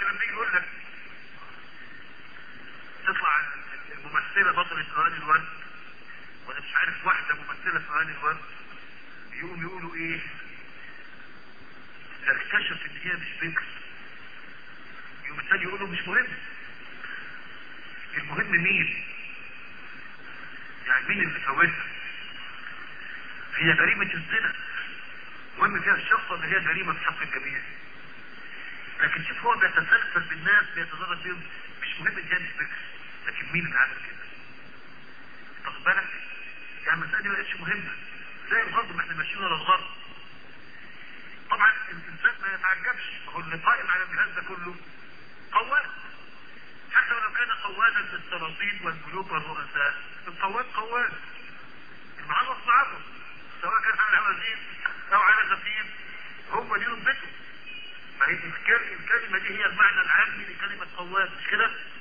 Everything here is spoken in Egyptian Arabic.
لما يجي يقول لك تطلع الممثله بطلة اغاني الورد ولا مش عارف واحده ممثله في اغاني الورد يقوم يقولوا ايه ده اكتشف ان هي مش بنت يوم الثاني يقولوا مش مهم المهم مين يعني مين اللي فوتها هي جريمة الزنا المهم فيها الشخص اللي هي جريمة في حق الجميع لكن شوف هو بيتسلسل بالناس بيتدرج بيهم مش مهم ان هي مش بكر لكن مين اللي عمل كده تاخد بالك يعني المسألة دي ما بقتش مهمة زي الغرب ما احنا ماشيين على الغرب طبعا الانسان ما يتعجبش هو اللي قائم على الجهاز ده كله قواد حتى ولو كان قوادا للسلاطين والملوك والرؤساء القواد قواد المعرض معرض سواء كان على وزير او على سفير هو دي رتبته ما هي الكلمة دي هي المعنى العام لكلمة قواد مش كده